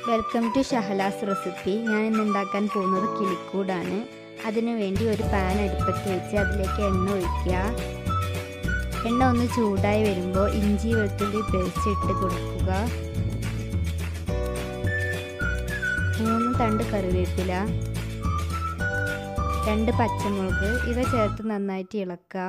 welcome to ഷഹലാസ് recipe ഞാൻ ഇന്ന് ഉണ്ടാക്കാൻ പോകുന്നത് കിളിക്കൂടാണ് അതിനു വേണ്ടി ഒരു പാൻ അടുപ്പത്ത് വെച്ച് അതിലേക്ക് എണ്ണ ഒഴിക്കുക എണ്ണ ഒന്ന് ചൂടായി വരുമ്പോൾ ഇഞ്ചി വെളുത്തുള്ളി പേസ്റ്റ് ഇട്ട് കൊടുക്കുക മൂന്ന് തണ്ട് കറിവേപ്പില രണ്ട് പച്ചമുളക് ഇവ ചേർത്ത് നന്നായിട്ട് ഇളക്കാം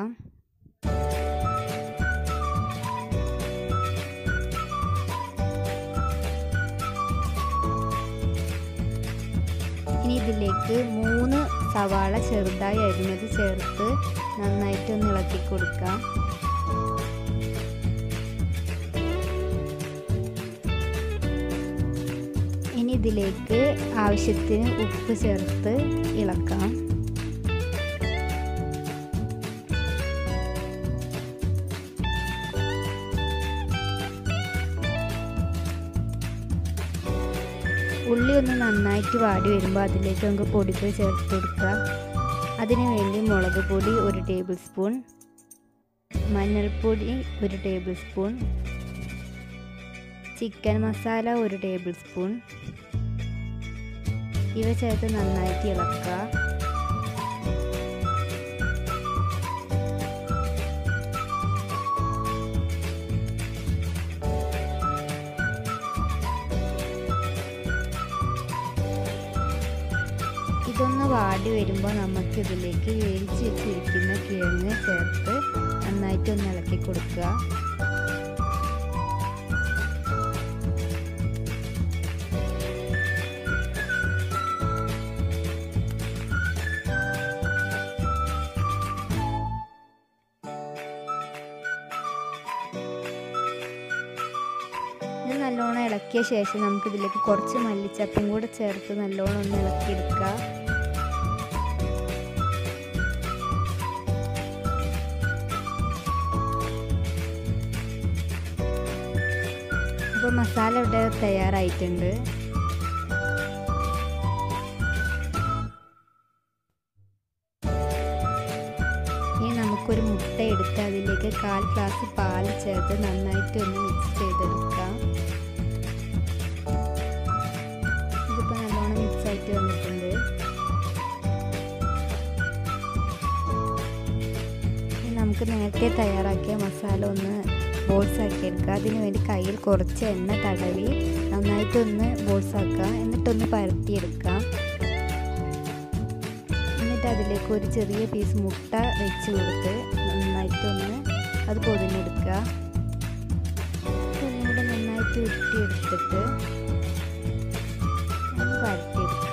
ഇനി ഇതിലേക്ക് മൂന്ന് സവാള ചെറുതായി അരിഞ്ഞത് ചേർത്ത് നന്നായിട്ട് ഒന്ന് ഇളക്കി കൊടുക്കാം ഇനി ഇതിലേക്ക് ആവശ്യത്തിന് ഉപ്പ് ചേർത്ത് ഇളക്കാം ഉള്ളി ഒന്ന് നന്നായിട്ട് വാടി വരുമ്പോൾ അതിലേക്ക് നമുക്ക് പൊടികൾ ചേർത്ത് കൊടുക്കുക അതിനു വേണ്ടി മുളക് പൊടി ഒരു ടേബിൾ സ്പൂൺ മഞ്ഞൾപ്പൊടി ഒരു ടേബിൾ സ്പൂൺ ചിക്കൻ മസാല ഒരു ടേബിൾ സ്പൂൺ ഇവ ചേർത്ത് നന്നായിട്ട് ഇളക്കുക ഇതൊന്ന് വാടി വരുമ്പോൾ നമുക്ക് ഇതിലേക്ക് വേവിച്ച് വെച്ചിരിക്കുന്ന കിഴങ്ങ് ചേർത്ത് നന്നായിട്ട് ഒന്ന് ഇളക്കി കൊടുക്കുക ഇത് നല്ലോണം ഇളക്കിയ ശേഷം നമുക്ക് ഇതിലേക്ക് കുറച്ച് മല്ലിച്ചപ്പും കൂടെ ചേർത്ത് നല്ലോണം ഒന്ന് ഇളക്കിയെടുക്കുക അപ്പോൾ മസാല ഇവിടെ തയ്യാറായിട്ടുണ്ട് ഇനി നമുക്കൊരു മുട്ട എടുത്ത് അതിലേക്ക് കാൽ ഗ്ലാസ് പാൽ ചേർത്ത് നന്നായിട്ട് ഒന്ന് മിക്സ് ചെയ്തെടുക്കാം ഇതിപ്പോൾ നല്ലോണം മിക്സ് ആയിട്ട് വന്നിട്ടുണ്ട് ഇനി നമുക്ക് നേരത്തെ തയ്യാറാക്കിയ മസാല ഒന്ന് ബോൾസ് ആക്കി എടുക്കുക അതിന് വേണ്ടി കയ്യിൽ കുറച്ച് എണ്ണ തടവി നന്നായിട്ടൊന്ന് ബോൾസ് ആക്കുക എന്നിട്ടൊന്ന് പരത്തിയെടുക്കാം എന്നിട്ട് അതിലേക്ക് ഒരു ചെറിയ പീസ് മുട്ട വെച്ച് കൊടുത്ത് നന്നായിട്ടൊന്ന് അത് പൊതിഞ്ഞെടുക്കുക ഒന്നുകൂടെ നന്നായിട്ട് ഉരുട്ടിയെടുത്തിട്ട് ഒന്ന് പരത്തിയെടുക്കുക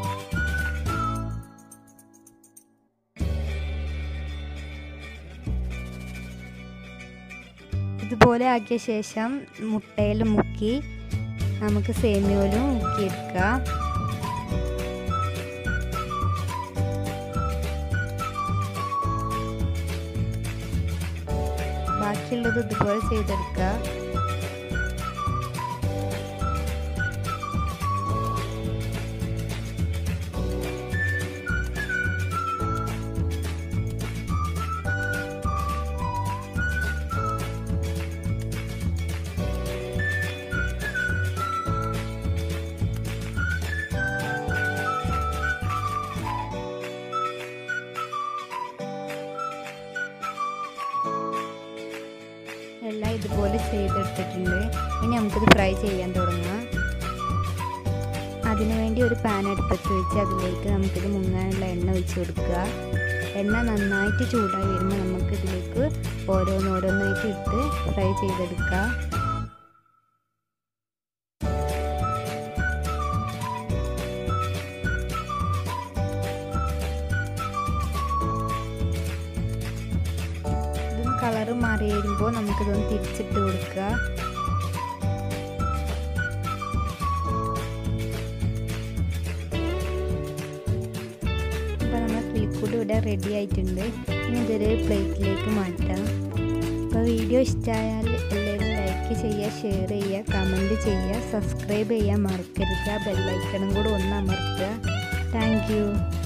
ഇതുപോലെ ആക്കിയ ശേഷം മുട്ടയിൽ മുക്കി നമുക്ക് സേമിയോയിലും മുക്കിയെടുക്കാം ബാക്കിയുള്ളത് ഇതുപോലെ ചെയ്തെടുക്കുക എല്ലാം ഇതുപോലെ ചെയ്തെടുത്തിട്ടുണ്ട് ഇനി നമുക്കിത് ഫ്രൈ ചെയ്യാൻ തുടങ്ങാം അതിനുവേണ്ടി ഒരു പാൻ അടുപ്പത്ത് വെച്ച് അതിലേക്ക് നമുക്കിത് മുങ്ങാനുള്ള എണ്ണ ഒഴിച്ച് കൊടുക്കുക എണ്ണ നന്നായിട്ട് ചൂടായി വരുമ്പോൾ നമുക്ക് ഇതിലേക്ക് ഓരോന്നോരോന്നായിട്ട് ഇട്ട് ഫ്രൈ ചെയ്തെടുക്കുക ഇതൊന്ന് കളറ് മാറി വരുമ്പോൾ നമുക്കിതൊന്ന് തിരിച്ചിട്ട് കൊടുക്കുക അപ്പോൾ നമ്മൾ കിളിക്കൂട് ഇവിടെ റെഡി ആയിട്ടുണ്ട് ഇനി ഇതൊരു പ്ലേറ്റിലേക്ക് മാറ്റാം അപ്പോൾ വീഡിയോ ഇഷ്ടമായാൽ എല്ലാവരും ലൈക്ക് ചെയ്യുക ഷെയർ ചെയ്യുക കമൻറ്റ് ചെയ്യുക സബ്സ്ക്രൈബ് ചെയ്യാൻ മറക്കരുത് ആ ബെല്ലൈക്കണും കൂടെ ഒന്ന് അമർത്തുക താങ്ക്